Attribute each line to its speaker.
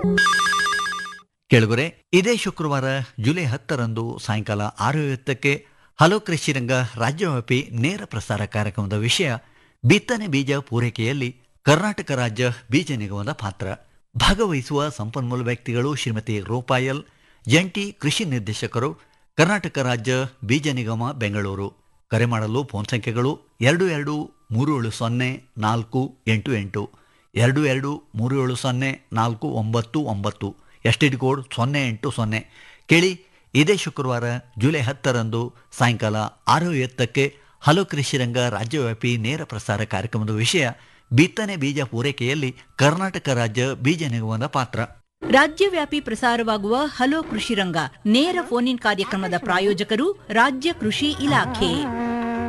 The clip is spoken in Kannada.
Speaker 1: ಕೆಳಗುರೆ ಇದೇ ಶುಕ್ರವಾರ ಜುಲೈ ಹತ್ತರಂದು ಸಾಯಂಕಾಲ ಆರು ಐವತ್ತಕ್ಕೆ ಹಲೋ ಕೃಷಿರಂಗ ರಾಜ್ಯವ್ಯಾಪಿ ನೇರ ಪ್ರಸಾರ ಕಾರ್ಯಕ್ರಮದ ವಿಷಯ ಬಿತ್ತನೆ ಬೀಜ ಪೂರೈಕೆಯಲ್ಲಿ ಕರ್ನಾಟಕ ರಾಜ್ಯ ಬೀಜ ನಿಗಮದ ಪಾತ್ರ ಭಾಗವಹಿಸುವ ಸಂಪನ್ಮೂಲ ವ್ಯಕ್ತಿಗಳು ಶ್ರೀಮತಿ ರೂಪಾಯಲ್ ಜಂಟಿ ಕೃಷಿ ನಿರ್ದೇಶಕರು ಕರ್ನಾಟಕ ರಾಜ್ಯ ಬೀಜ ನಿಗಮ ಬೆಂಗಳೂರು ಕರೆ ಮಾಡಲು ಫೋನ್ ಸಂಖ್ಯೆಗಳು ಎರಡು ಎರಡು ಮೂರು ಏಳು ಸೊನ್ನೆ ನಾಲ್ಕು ಎಂಟು ಎಂಟು ಎರಡು ಎರಡು ಮೂರು ಏಳು ಸೊನ್ನೆ ನಾಲ್ಕು ಒಂಬತ್ತು ಒಂಬತ್ತು ಎಸ್ ಟಿ ಡಿ ಕೋಡ್ ಸೊನ್ನೆ ಎಂಟು ಸೊನ್ನೆ ಕೇಳಿ ಇದೇ ಶುಕ್ರವಾರ ಜುಲೈ ಹತ್ತರಂದು ಸಾಯಂಕಾಲ ಆರು ಎತ್ತಕ್ಕೆ ಹಲೋ ಕೃಷಿರಂಗ ರಾಜ್ಯವ್ಯಾಪಿ ನೇರ ಪ್ರಸಾರ ಕಾರ್ಯಕ್ರಮದ ವಿಷಯ ಬಿತ್ತನೆ ಬೀಜ ಪೂರೈಕೆಯಲ್ಲಿ ಕರ್ನಾಟಕ ರಾಜ್ಯ ಬೀಜ ನಿಗಮದ ಪಾತ್ರ
Speaker 2: ರಾಜ್ಯವ್ಯಾಪಿ ಪ್ರಸಾರವಾಗುವ ಹಲೋ ಕೃಷಿ ರಂಗ ನೇರ ಫೋನ್ ಇನ್ ಕಾರ್ಯಕ್ರಮದ ಪ್ರಾಯೋಜಕರು ರಾಜ್ಯ ಕೃಷಿ ಇಲಾಖೆ